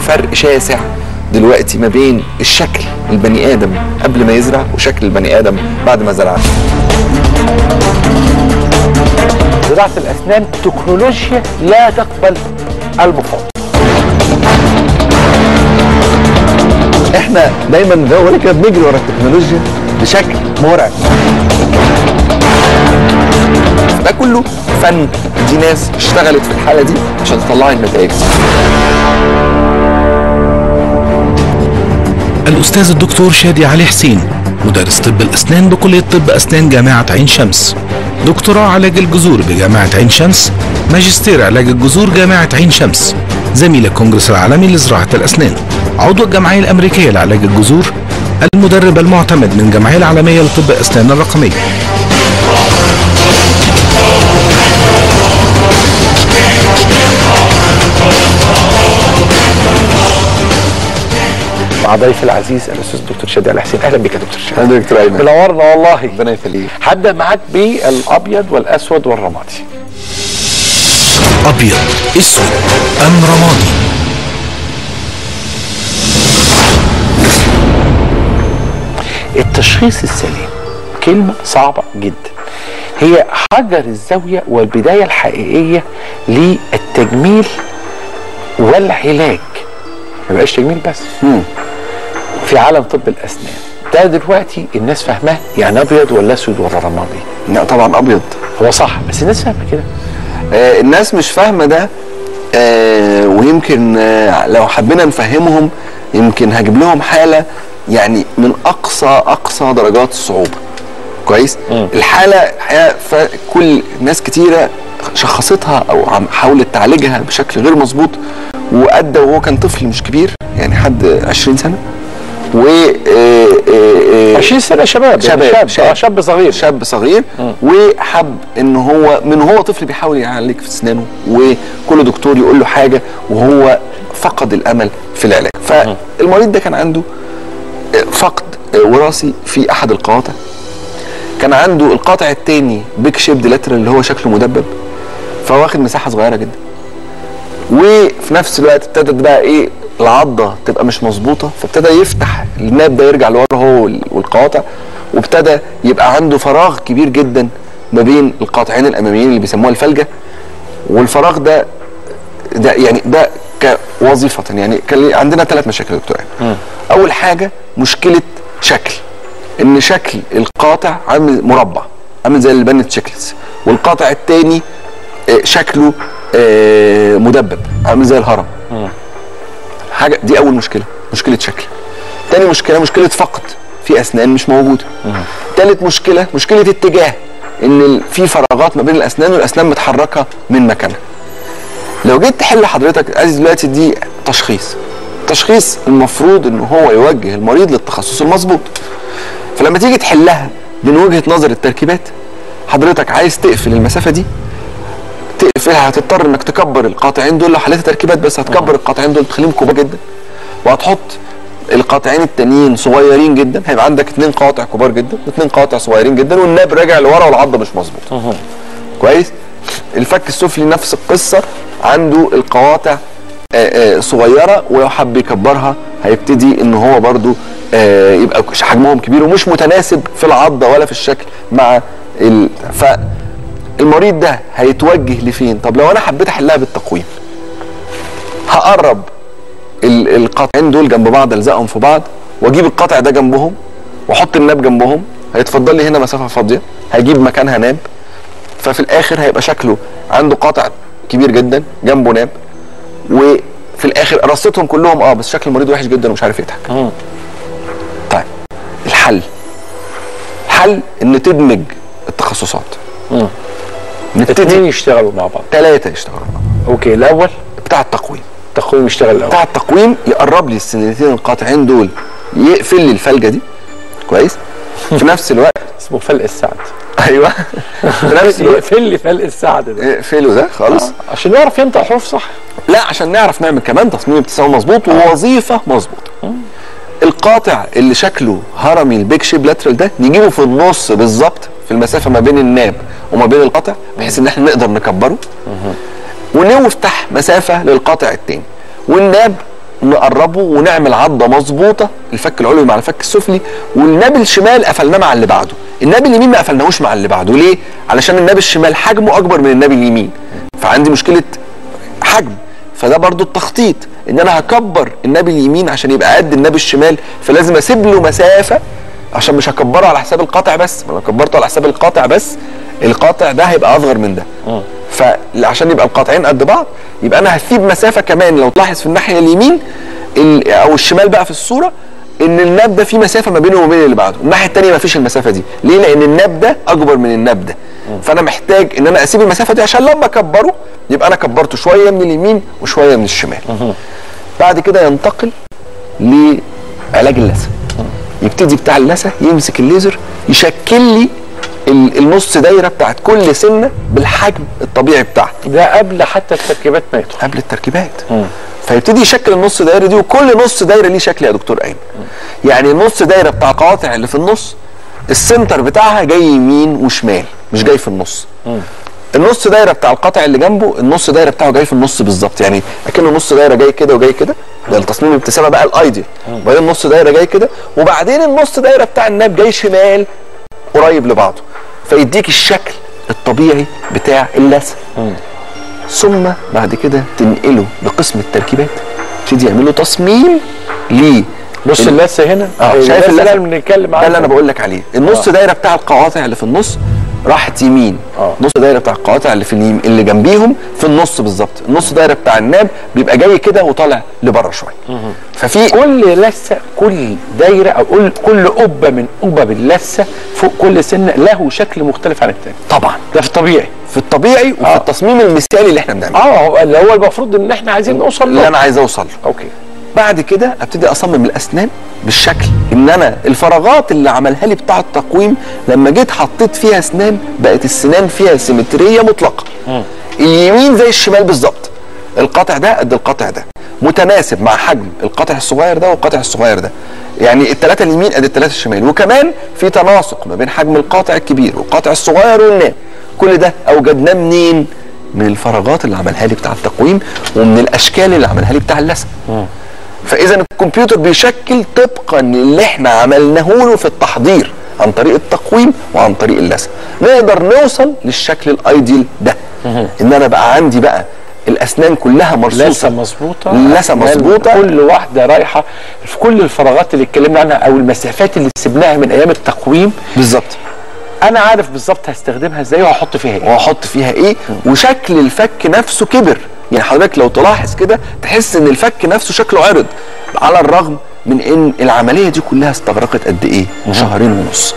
فرق شاسع دلوقتي ما بين الشكل البني ادم قبل ما يزرع وشكل البني ادم بعد ما زرع زراعه الاسنان تكنولوجيا لا تقبل المفاوضه احنا دايما زي ما بقول كده بنجري ورا التكنولوجيا بشكل مرعب ده كله فن دي ناس اشتغلت في الحاله دي عشان تطلع النتائج دي الأستاذ الدكتور شادي علي حسين مدرس طب الأسنان بكلية طب أسنان جامعة عين شمس دكتوراه علاج الجذور بجامعة عين شمس ماجستير علاج الجذور جامعة عين شمس زميل الكونجرس العالمي لزراعة الأسنان عضو الجمعية الأمريكية لعلاج الجذور المدرب المعتمد من الجمعية العالمية لطب الأسنان الرقمية مع ضيفي العزيز الاستاذ الدكتور شادي علي حسين اهلا بك يا دكتور شادي اهلا دكتور ايمن منورنا والله ربنا يخليك هبدا معاك بالابيض والاسود والرمادي أبيض أسود أم رمادي التشخيص السليم كلمة صعبة جدا هي حجر الزاوية والبداية الحقيقية للتجميل والعلاج ما بقاش تجميل بس في عالم طب الأسنان ده دلوقتي الناس فاهماه يعني أبيض ولا أسود ولا رمادي لا طبعا ابيض هو صح بس الناس فاهمة كده آه الناس مش فاهمه ده آه ويمكن آه لو حبينا نفهمهم يمكن هجيب لهم حاله يعني من اقصى اقصى درجات الصعوبه كويس مم. الحاله الحقيقه ف- كل ناس كتيره شخصتها او عم حاولت تعالجها بشكل غير مظبوط وادى وهو كان طفل مش كبير يعني حد 20 سنه و آه، آه، آه، 20 سنة شباب شباب يعني شاب, شاب. آه، شاب صغير شاب صغير وحب ان هو من هو طفل بيحاول يعالج في اسنانه وكل دكتور يقول له حاجه وهو فقد الامل في العلاج فالمريض ده كان عنده فقد وراثي في احد القواطع كان عنده القاطع الثاني بيك شيب لاترال اللي هو شكله مدبب فهو واخد مساحه صغيره جدا وفي نفس الوقت ابتدت بقى ايه العضه تبقى مش مظبوطه فابتدى يفتح الناب ده يرجع لورا هو وال- والقواطع وابتدى يبقى عنده فراغ كبير جدا ما بين القاطعين الاماميين اللي بيسموها الفلجه والفراغ ده ده يعني ده كوظيفه يعني كان لي- عندنا ثلاث مشاكل يا دكتور أيمن. اول حاجه مشكله شكل ان شكل القاطع عامل مربع عامل زي البنت شيكلز والقاطع الثاني شكله آه، مدبب عامل زي الهرم حاجه دي اول مشكله مشكله شكل تاني مشكله مشكله فقد في اسنان مش موجوده تالت مشكله مشكله اتجاه ان ال- في فراغات ما بين الاسنان والاسنان متحركه من مكانها لو جيت تحل حضرتك عايز دلوقتي دي تشخيص تشخيص المفروض ان هو يوجه المريض للتخصص المظبوط فلما تيجي تحلها من وجهه نظر التركيبات حضرتك عايز تقفل المسافه دي تقفلها هتضطر انك تكبر القاطعين دول لو حليت تركيبات بس هتكبر القاطعين دول تخليهم كبار جدا وهتحط القاطعين التانيين صغيرين جدا هيبقى عندك اتنين قاطع كبار جدا واتنين قاطع صغيرين جدا والناب راجع لورا والعضه مش مظبوطه كويس الفك السفلي نفس القصه عنده القواطع آه، آه، صغيره ولو حب يكبرها هيبتدي ان هو برضو آه، يبقى حجمهم كبير ومش متناسب في العضه ولا في الشكل مع ال... فالمريض ده هيتوجه لفين طب لو انا حبيت احلها بالتقويم هقرب ال- القطعين دول جنب بعض الزقهم في بعض واجيب القطع ده جنبهم واحط الناب جنبهم هيتفضل لي هنا مسافه فاضيه هيجيب مكانها ناب ففي الاخر هيبقى شكله عنده قطع كبير جدا جنبه ناب وفي الاخر رصتهم كلهم اه بس شكل المريض وحش جدا ومش عارف يضحك طيب الحل الحل ان تدمج التخصصات الاثنين نبتدي يشتغلوا مع بعض ثلاثه يشتغلوا مع بعض. اوكي الاول بتاع التقويم التقويم يشتغل الاول بتاع التقويم يقرب لي السنتين القاطعين دول يقفل لي الفلجه دي كويس في نفس الوقت اسمه فلق السعد ايوه في نفس الوقت يقفل لي فلق السعد ده يقفله ده خالص عشان يعرف ينطق حروف صح لا عشان نعرف نعمل كمان تصميم ابتسامه مظبوط ووظيفه مظبوطه القاطع اللي شكله هرمي البيك شيب لاترال ده نجيبه في النص بالظبط في المسافه ما بين الناب وما بين القاطع بحيث ان احنا نقدر نكبره ونفتح مسافه للقاطع التاني والناب نقربه ونعمل عضه مظبوطه الفك العلوي مع الفك السفلي والناب الشمال قفلناه مع اللي بعده الناب اليمين ما قفلناهوش مع اللي بعده ليه علشان الناب الشمال حجمه اكبر من الناب اليمين فعندي مشكله حجم فده برضو التخطيط ان انا هكبر الناب اليمين عشان يبقى قد الناب الشمال فلازم اسيب له مسافه عشان مش هكبره على حساب القاطع بس ما لو كبرته على حساب القاطع بس القاطع ده هيبقى اصغر من ده فعشان يبقى القاطعين قد بعض يبقى انا هسيب مسافه كمان لو تلاحظ في الناحيه اليمين ال- او الشمال بقى في الصوره ان الناب ده فيه مسافه ما بينه وبين اللي بعده الناحيه الثانيه ما فيش المسافه دي ليه لان الناب ده اكبر من الناب ده فانا محتاج ان انا اسيب المسافه دي عشان لما اكبره يبقى انا كبرته شويه من اليمين وشويه من الشمال بعد كده ينتقل لعلاج اللثه يبتدي بتاع اللثه يمسك الليزر يشكل لي ال- النص دايره بتاعت كل سنه بالحجم الطبيعي بتاعها ده قبل حتى التركيبات ما يدخل قبل التركيبات فيبتدي يشكل النص دايره دي وكل نص دايره ليه شكل يا دكتور ايمن يعني النص دايره بتاع القواطع اللي في النص السنتر بتاعها جاي يمين وشمال مش جاي في النص النص دايره بتاع القطع اللي جنبه النص دايره بتاعه جاي في النص بالظبط يعني اكنه نص دايره جاي كده وجاي كده ده التصميم الابتسامه بقى الايديال وبعدين النص دايره جاي كده وبعدين النص دايره بتاع الناب جاي شمال قريب لبعضه فيديك الشكل الطبيعي بتاع اللثه ثم بعد كده تنقله لقسم التركيبات يبتدي يعملوا تصميم ليه بص ال- اللثه هنا اه اللثة شايف اللثه اللي بنتكلم ده اللي عنها انا بقول لك عليه النص آه. دايره بتاع القواطع اللي في النص راحت يمين آه. نص دايره بتاع القواطع اللي في اليمين اللي جنبيهم في النص بالظبط النص دايره بتاع الناب بيبقى جاي كده وطالع لبره شويه ففي كل لثه كل دايره او كل كل قبه من قبب اللثه فوق كل سنه له شكل مختلف عن الثاني طبعا ده في الطبيعي في الطبيعي وفي آه. التصميم المثالي اللي احنا بنعمله اه هو اللي هو المفروض ان احنا عايزين نوصل اللي له انا عايز اوصل له اوكي بعد كده ابتدي اصمم الاسنان بالشكل ان انا الفراغات اللي عملها لي بتاع التقويم لما جيت حطيت فيها اسنان بقت السنان فيها سيمتريه مطلقه اليمين زي الشمال بالظبط القطع ده قد القطع ده متناسب مع حجم القطع الصغير ده والقطع الصغير ده يعني الثلاثه اليمين قد الثلاثه الشمال وكمان في تناسق ما بين حجم القاطع الكبير والقاطع الصغير والناب كل ده اوجدناه منين من الفراغات اللي عملها لي بتاع التقويم ومن الاشكال اللي عملها لي بتاع اللثه فاذا الكمبيوتر بيشكل طبقا للي احنا عملناه له في التحضير عن طريق التقويم وعن طريق اللثه نقدر نوصل للشكل الايديال ده ان انا بقى عندي بقى الاسنان كلها مرصوصه لثه مظبوطه لثه مظبوطه كل واحده رايحه في كل الفراغات اللي اتكلمنا عنها او المسافات اللي سبناها من ايام التقويم بالظبط انا عارف بالظبط هستخدمها ازاي وهحط فيها ايه واحط فيها ايه وشكل الفك نفسه كبر يعني حضرتك لو تلاحظ كده تحس ان الفك نفسه شكله عرض على الرغم من ان العمليه دي كلها استغرقت قد ايه شهرين ونص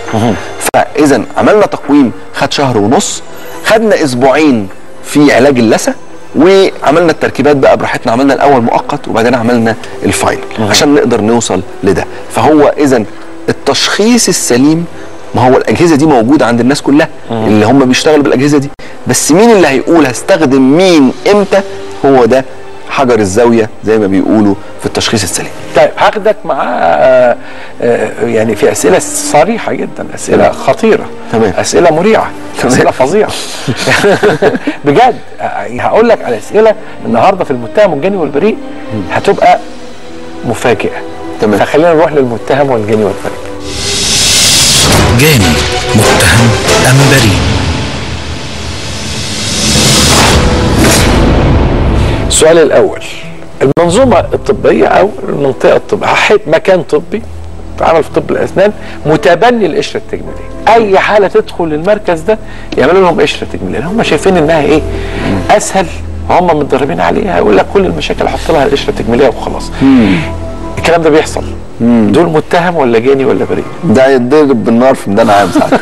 فاذا عملنا تقويم خد شهر ونص خدنا اسبوعين في علاج اللثه وعملنا التركيبات بقى براحتنا عملنا الاول مؤقت وبعدين عملنا الفاينل عشان نقدر نوصل لده فهو اذا التشخيص السليم ما هو الاجهزه دي موجوده عند الناس كلها اللي هم بيشتغلوا بالاجهزه دي بس مين اللي هيقول هستخدم مين امتى هو ده حجر الزاويه زي ما بيقولوا في التشخيص السليم طيب هاخدك معاه آه، آه، يعني في اسئله صريحه جدا اسئله خطيره تمام. اسئله مريعه تمام. اسئله فظيعه بجد آه، هقول لك على اسئله النهارده في المتهم والجاني والبريء هتبقى مفاجئه تمام. فخلينا نروح للمتهم والجاني والبريء جاني متهم أم بريء السؤال الاول المنظومه الطبيه او المنطقه الطبيه حيث مكان طبي عمل في طب الاسنان متبني القشره التجميليه اي حاله تدخل المركز ده يعملوا لهم قشره تجميليه هم شايفين انها ايه اسهل هم متدربين عليها يقول لك كل المشاكل حط لها القشره التجميليه وخلاص الكلام ده بيحصل دول متهم ولا جاني ولا بريء ده يتضرب بالنار في ميدان عام ساعتها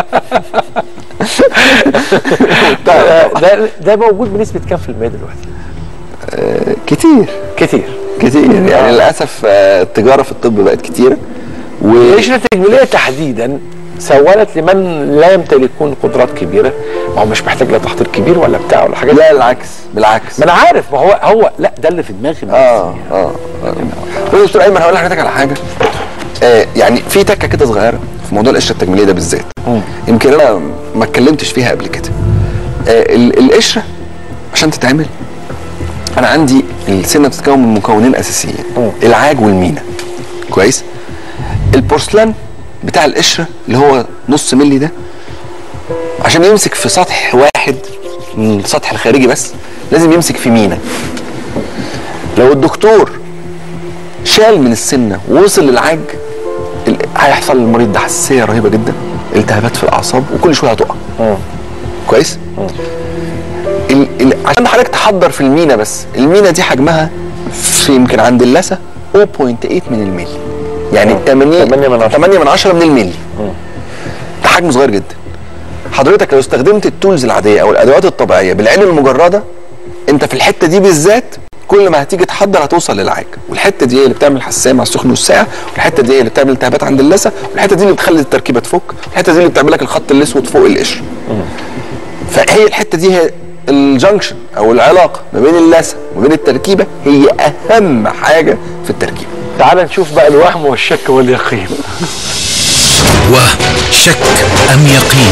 ده, ده ده موجود بنسبه كام في المية دلوقتي كتير كتير كتير يعني للاسف آه، التجاره في الطب بقت كتيره و القشره التجميليه تحديدا سولت لمن لا يمتلكون قدرات كبيره ما هو مش محتاج لا تحضير كبير ولا بتاع ولا حاجه لا بالعكس بالعكس ما انا عارف ما هو هو لا ده اللي في دماغي بس. اه اه طيب يا دكتور ايمن هقول لحضرتك على حاجه آه يعني في تكه كده صغيره في موضوع القشره التجميليه ده بالذات يمكن انا ما اتكلمتش فيها قبل كده آه ال- القشره عشان تتعمل انا عندي السنه بتتكون من مكونين اساسيين العاج والمينا كويس البورسلان بتاع القشره اللي هو نص ملي ده عشان يمسك في سطح واحد من السطح الخارجي بس لازم يمسك في مينا لو الدكتور شال من السنه ووصل للعاج ال- هيحصل للمريض ده حساسيه رهيبه جدا التهابات في الاعصاب وكل شويه هتقع كويس ال... ال... عشان حضرتك تحضر في المينا بس المينا دي حجمها في يمكن عند اللثه 0.8 من الملي يعني 8 8 من عشرة. 8 من 10 من الملي ده حجم صغير جدا حضرتك لو استخدمت التولز العاديه او الادوات الطبيعيه بالعين المجرده انت في الحته دي بالذات كل ما هتيجي تحضر هتوصل للعاج والحته دي هي اللي بتعمل حساسيه مع السخن والساقع والحته دي هي اللي بتعمل التهابات عند اللثه والحته دي اللي بتخلي التركيبه تفك والحته دي اللي بتعمل لك الخط الاسود فوق القشر فهي الحته دي هي الجنكشن او العلاقه ما بين اللثه وما بين التركيبه هي اهم حاجه في التركيبه تعال نشوف بقى الوهم والشك واليقين وهم شك أم يقين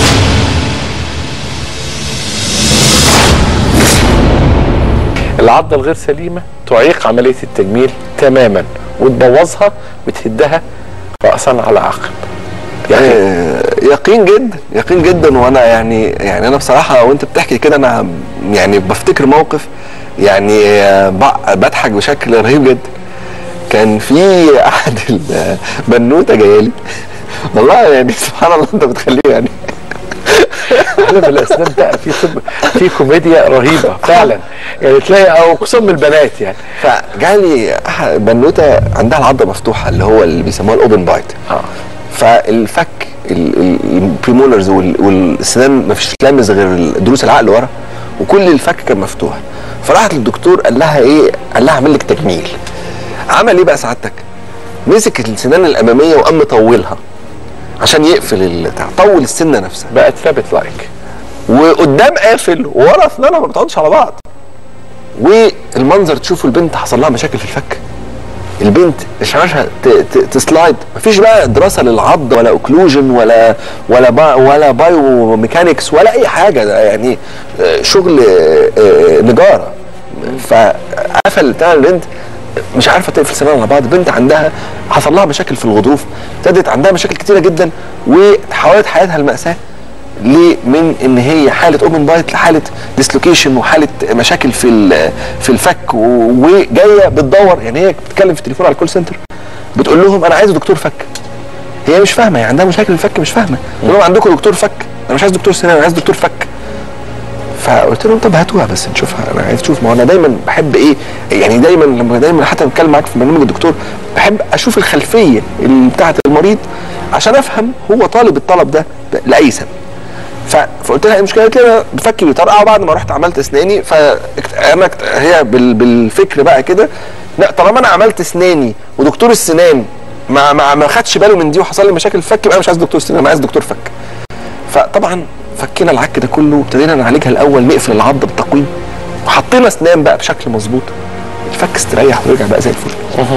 العضة الغير سليمة تعيق عملية التجميل تماما وتبوظها وتهدها رأسا على عقب يعني آه، يقين جدا يقين جدا وانا يعني يعني انا بصراحه وانت بتحكي كده انا يعني بفتكر موقف يعني آه، ب- بضحك بشكل رهيب جدا كان في احد البنوته جايه لي والله يعني سبحان الله انت بتخليه يعني علم الاسنان ده في طب في كوميديا رهيبه فعلا يعني تلاقي او قسم البنات يعني فجالي أح- بنوته عندها العضه مفتوحه اللي هو اللي بيسموها الاوبن بايت اه فالفك ال- ال- البريمولرز وال- والسنان ما فيش لامس غير دروس العقل ورا وكل الفك كان مفتوح فراحت للدكتور قال لها ايه قال لها اعمل لك تجميل عمل ايه بقى سعادتك مسك السنان الاماميه وقام مطولها عشان يقفل البتاع طول السنه نفسها بقت رابت لايك وقدام قافل وورا اسنانها ما بتقعدش على بعض والمنظر تشوفوا البنت حصل لها مشاكل في الفك البنت شعرها ت- ت- تسلايد مفيش بقى دراسه للعض ولا اوكلوجن ولا ولا با ولا بايو ميكانكس ولا اي حاجه ده يعني آه، شغل آه، آه، نجاره فقفل بتاع البنت مش عارفه تقفل سنانها على بعض بنت عندها حصل لها مشاكل في الغضروف ابتدت عندها مشاكل كتيره جدا وتحولت حياتها المأساة ليه من ان هي حاله اوبن بايت لحاله ديسلوكيشن وحاله مشاكل في ال- في الفك و- وجايه بتدور يعني هي بتتكلم في التليفون على الكول سنتر بتقول لهم انا عايز دكتور فك هي مش فاهمه هي عندها مشاكل في الفك مش فاهمه قلت لهم عندكم دكتور فك انا مش عايز دكتور سنان انا عايز دكتور فك فقلت لهم طب هاتوها بس نشوفها انا عايز اشوف ما هو انا دايما بحب ايه يعني دايما لما دايما حتى بتكلم معاك في برنامج الدكتور بحب اشوف الخلفيه اللي بتاعه المريض عشان افهم هو طالب الطلب ده لاي سبب ف- فقلت لها ايه المشكله؟ قالت لي انا بفكي بيطرقع وبعد ما رحت عملت اسناني فانا هي بال- بالفكر بقى كده لا طالما انا عملت اسناني ودكتور السنان ما ما ما خدش باله من دي وحصل لي مشاكل في الفك يبقى انا مش عايز دكتور سنان انا عايز دكتور فك فطبعا فكينا العك ده كله وابتدينا نعالجها الاول نقفل العضه بالتقويم وحطينا اسنان بقى بشكل مظبوط الفك استريح ورجع بقى زي الفل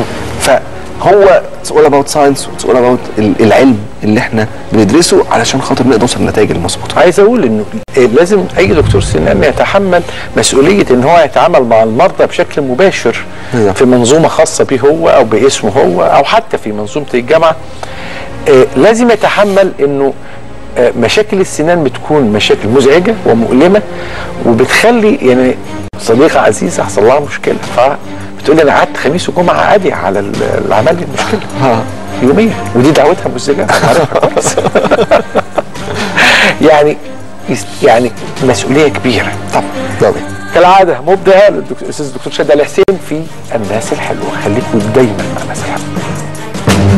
فهو اتس اول اباوت ساينس اتس اول اباوت العلم اللي احنا بندرسه علشان خاطر نقدر نوصل للنتائج المظبوطه عايز اقول انه لازم اي دكتور سنان يتحمل مسؤوليه ان هو يتعامل مع المرضى بشكل مباشر بالظبط. في منظومه خاصه به هو او باسمه هو او حتى في منظومه الجامعه آه، لازم يتحمل انه آه، مشاكل السنان بتكون مشاكل مزعجه ومؤلمه وبتخلي يعني صديقه عزيزه حصل لها مشكله فبتقول لي انا قعدت خميس وجمعه عادي على ال- اللي عمل لي المشكله يوميا ودي دعوتها مزعجه أنا عارفها كويس. يعني يس- يعني مسؤوليه كبيره طبعا طبعا كالعاده مبدعه للدكتور الاستاذ الدكتور شادي علي حسين في الناس الحلوه خليكم دايما مع الناس الحلوه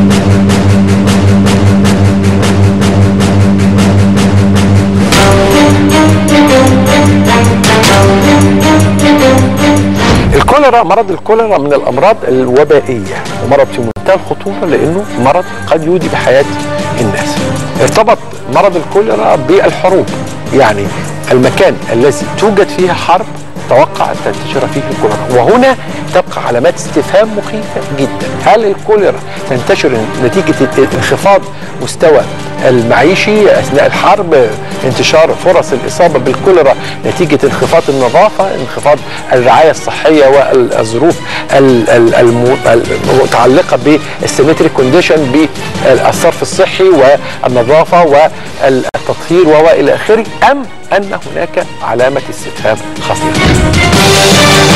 الكوليرا مرض الكوليرا من الامراض الوبائيه ومرض في منتهى الخطوره لانه مرض قد يودي بحياه الناس ارتبط مرض الكوليرا بالحروب يعني المكان الذي توجد فيه حرب تتوقع ان تنتشر فيه الكوليرا وهنا تبقى علامات استفهام مخيفه جدا هل الكوليرا تنتشر نتيجه انخفاض مستوى المعيشي اثناء الحرب انتشار فرص الاصابه بالكوليرا نتيجه انخفاض النظافه انخفاض الرعايه الصحيه والظروف ال- ال- الم- المتعلقه بالسيمتريك كونديشن بالصرف الصحي والنظافه والتطهير والى اخره ام ان هناك علامه استفهام خطيره